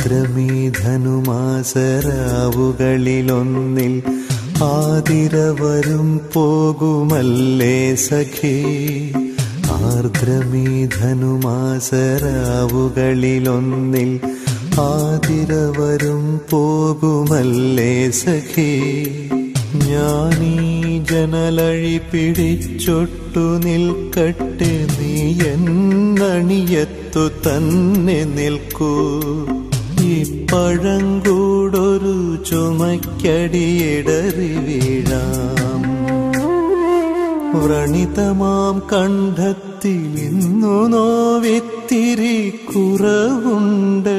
ആർദ്രമീ ധനുമാസരാവുകളിലൊന്നിൽ ആതിര വരും പോകുമല്ലേ സഖേ ആർദ്രമീ ധനുമാസരാവുകളിലൊന്നിൽ ആതിര വരും പോകുമല്ലേ സഖേ ഞാനീ ജനലഴി പിടിച്ചൊട്ടു നിൽക്കട്ടെ നീ എന്നണിയത്തു തന്നെ നിൽക്കൂ ഈ പഴങ്കൂടൊരു ചുമക്കടിയിടറി വീഴാം വ്രണിതമാം കണ്ഠത്തിൽ ഇന്നു നോവിത്തിരി കുറവുണ്ട്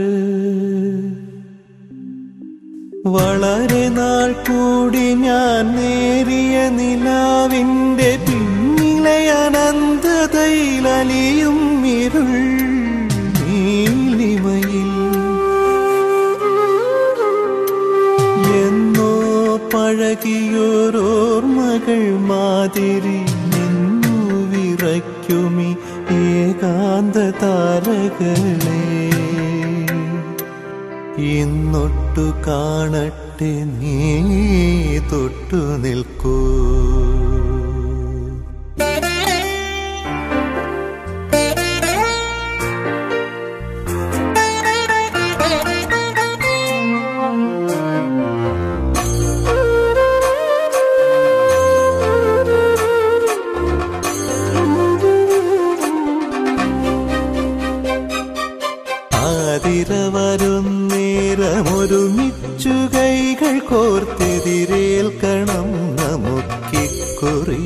വളരെ നാൾ കൂടി ഞാൻ നേരിയ നിലാവിന്റെ പിന്നിലെ അനന്തതയിൽ അലിയും ഇരുൾ നീലിമയിൽ എന്നോ പഴകിയോരോർമകൾ മാതിരി നിന്നു വിറയ്ക്കുമി ഏകാന്ത താരകളെ ഇന്നൊട്ടു കാണട്ടെ നീ തൊട്ടു നിൽക്കൂ ആതിര വരും നേരമൊരുമിച്ചു കൈകൾ കോർത്തെതിരേൽക്കണം നമുക്കിക്കുറി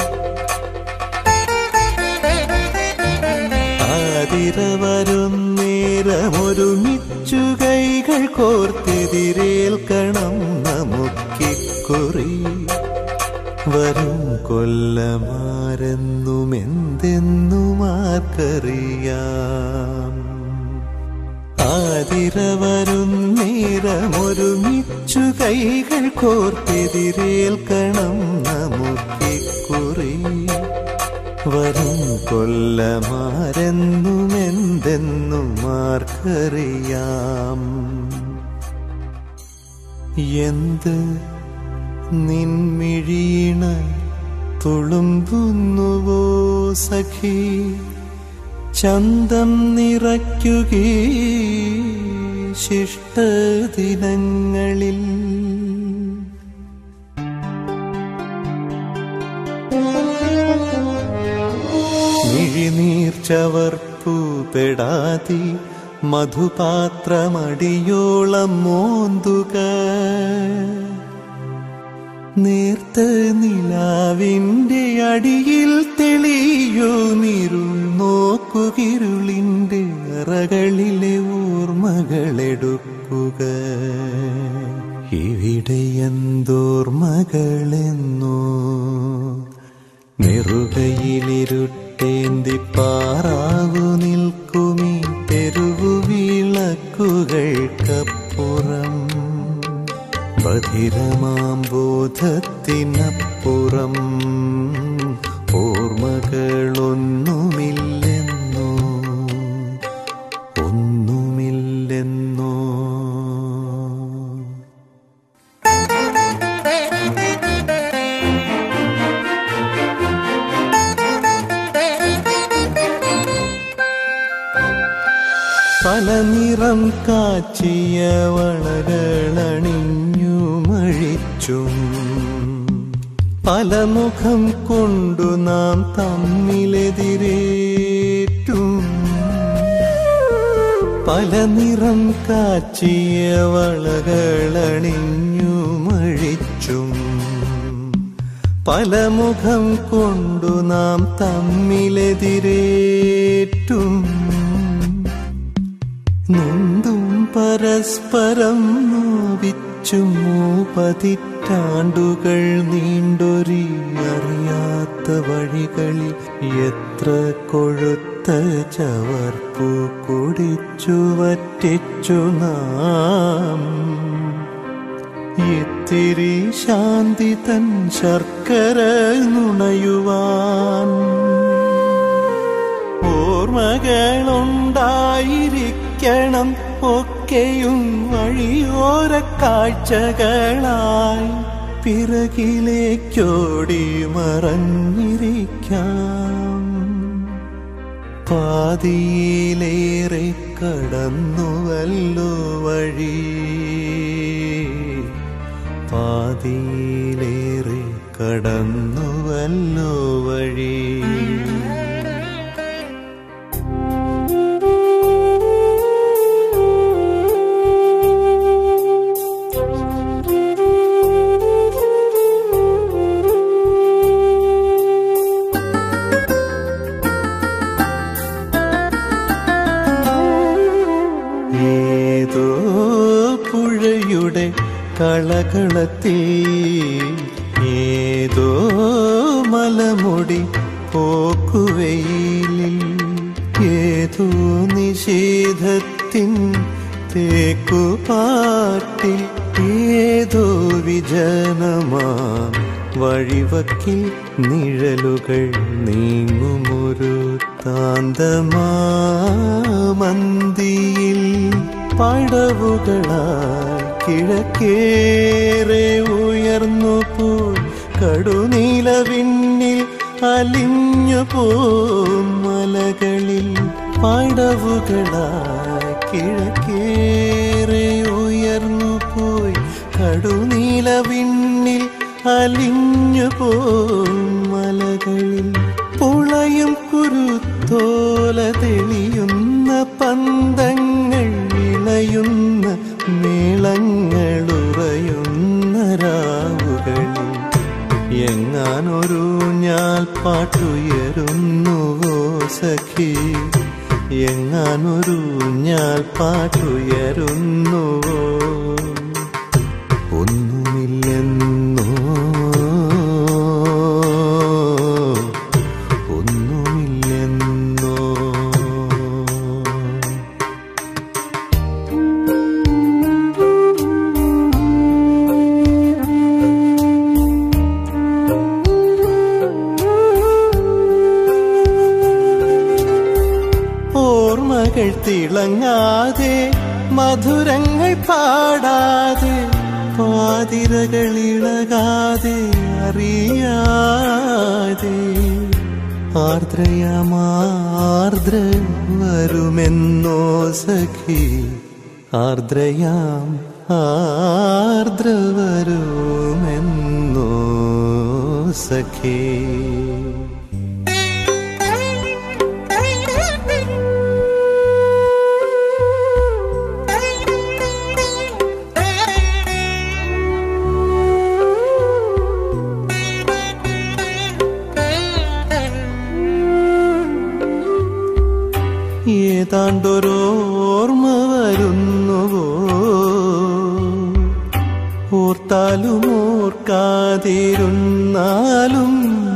ആതിര വരും നേരമൊരുമിച്ചു കൈകൾ കോർത്തെതിരേൽക്കണം നമുക്കിക്കുറി വരും കൊല്ലമാരെന്നും എന്തെന്നും ആർക്കറിയാം ആതിര വരും നേരമൊരുമിച്ചു കൈകൾ കോർത്തെതിരേൽക്കണം നമുക്കിക്കുറി വരും കൊല്ലമാരെന്നും എന്തെന്നും ആർക്കറിയാം എന്ത് നിൻമിഴീണ തുളുമ്പുന്നുവോ സഖി ചന്തം നിറയ്ക്കുകേ ശിഷ്ടദിനങ്ങളിൽ മിഴിനീർ ചവർപ്പു പെടാതി മധുപാത്രമടിയോളം മോന്തുക നേർത്ത നിലാവിന്റെ അടിയിൽ തെളിയോ നിരുൾ നോക്കുകിരുളിന്റെ അറകളിലെ ഓർമ്മകളെടുക്കുക ഇവിടെ എന്തോർമ്മകളെന്നോ നെറുകയിലിരുട്ടേന്തി പാറാവു നിൽക്കുമീ തെരുവു വിളക്കുകൾക്കപ്പുറം ബധിരമാം ബോധത്തിനപ്പുറം ഓർമ്മകളൊന്നുമില്ലെന്നോ ഒന്നുമില്ലെന്നോ പല നിറം കാച്ചിയ വളകളണിഞ്ഞു മഴിച്ചും പല മുഖം കൊണ്ടു നാം തമ്മിലെതിരേറ്റും പല നിറം കാച്ചിയ വളകളണിഞ്ഞു മഴിച്ചും പല മുഖം കൊണ്ടു നാം തമ്മിലെതിരേറ്റും നൊന്തും പരസ്പരം നോവിച്ചും പതിറ്റാണ്ടുകൾ നീണ്ടൊരി അറിയാത്ത വഴികളിൽ എത്ര കൊഴുത്ത ചവർപ്പു കുടിച്ചു വറ്റിച്ചു നാം ഇത്തിരി ശാന്തി തൻ ശർക്കര നുണയുവാൻ ഓർമ്മകളുണ്ടായിരിക്കണം ഒക്കെ ഒക്കെയും വഴിയോര കാഴ്ചകളായി പിറകിലേക്കോടി മറഞ്ഞിരിക്കാം പാതിയിലേറെ കടന്നുവല്ലോ വഴി പാതിയിലേറെ കടന്നുവല്ലോ വഴി ഏതോ പുഴയുടെ കളകളത്തിൽ ഏതോ മലമുടി പോക്കുവെയിലിൽ ഏതോ നിഷേധത്തിൻ തേക്കുപാട്ടിൽ ഏതോ വിജനമാ വഴിവക്കിൽ നിഴലുകൾ നീങ്ങുമൊരു താന്തമാമന്തിയിൽ പടവുകളാൽ കിഴക്കേറെ ഉയർന്നു പോയി കടുനീലവിണ്ണിൽ അലിഞ്ഞു പോം മലകളിൽ പടവുകളാൽ കിഴക്കേറെ ഉയർന്നു പോയി കടുനീലവിണ്ണിൽ അലിഞ്ഞു പോം മലകളിൽ പുളയും കുരുത്തോല തെളിയുന്ന പന്തങ്ങൾ ഇളയുന്ന മേളങ്ങളുറയുന്ന രാവുകളിൽ എങ്ങാനൊരു ഞാൽ പാട്ടുയരുന്നുവോ സഖി എങ്ങാനൊരു ഞാൽ പാട്ടുയരുന്നുവോ ഒന്നുമില്ലെന്നോ ഒന്നുമില്ലെന്നോ ഓർമ്മകൾ തിളങ്ങാതെ മധുരങ്ങൾ പാടാതെ പാതിരകൾ ഇളകാതെ അറിയാതെ ആർദ്രയമാർദ്ര വരുമെന്നോ സഖി ആർദ്രയാം ആർദ്ര വരുമെന്നോ സഖി ഏതാണ്ടൊരോർമ്മ വരുന്നുവോ ഓർത്താലും ഓർക്കാതിരുന്നാലും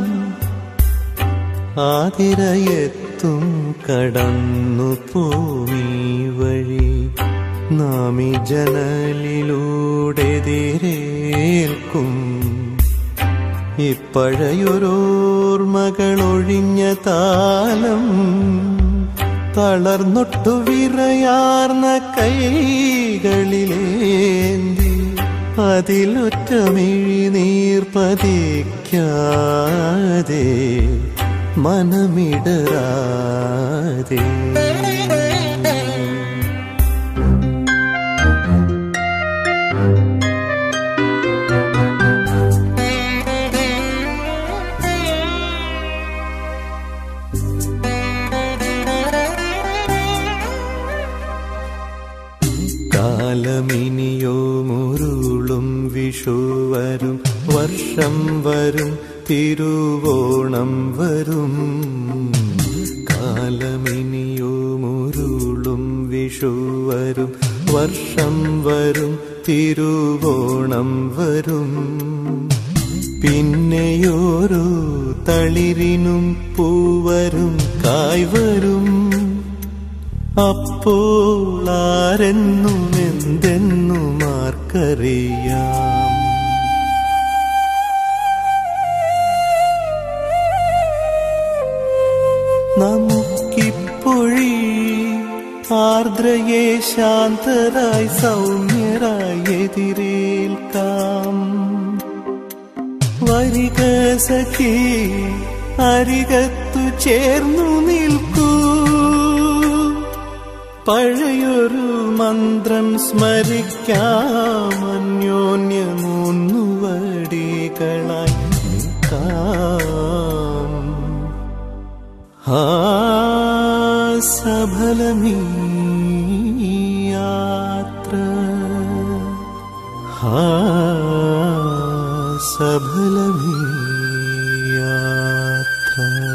ആതിരയെത്തും കടന്നു പോമീ വഴി നാമി ജനലിലൂടെ എതിരേൽക്കും ഇപ്പഴയൊരോർമ്മകളൊഴിഞ്ഞ താലം തളർന്നൊട്ടു വിറയാർന്ന കൈകളിലേന്തി അതിലൊറ്റ മിഴിനീർ പതിക്കാതെ മനമിടറാതെ കാലമിനിയോ മുരുളും വിഷു വരും വർഷം വരും തിരുവോണം വരും കാലമിനിയോ മുരുളും വിഷു വരും വർഷം വരും തിരുവോണം വരും പിന്നെയോരോ തളിരിനും പൂവരും കായ് വരും അപ്പോൾ ആരെന്നും എന്തെന്നും ആർക്കറിയാം നമുക്കിപ്പൊഴി ആർ ആർദ്രയെ ശാന്തരായി സൗമ്യരായി എതിരേൽക്കാം വരിക സഖി അരികത്തു ചേർന്നു നിൽക്കൂ പഴയൊരു മന്ത്രം സ്മരിക്കാം അന്യോന്യമൂന്നുവടികളായി നിൽക്കാം ആ സഫലമീ യാത്ര ആ സഫലമീ യാത്ര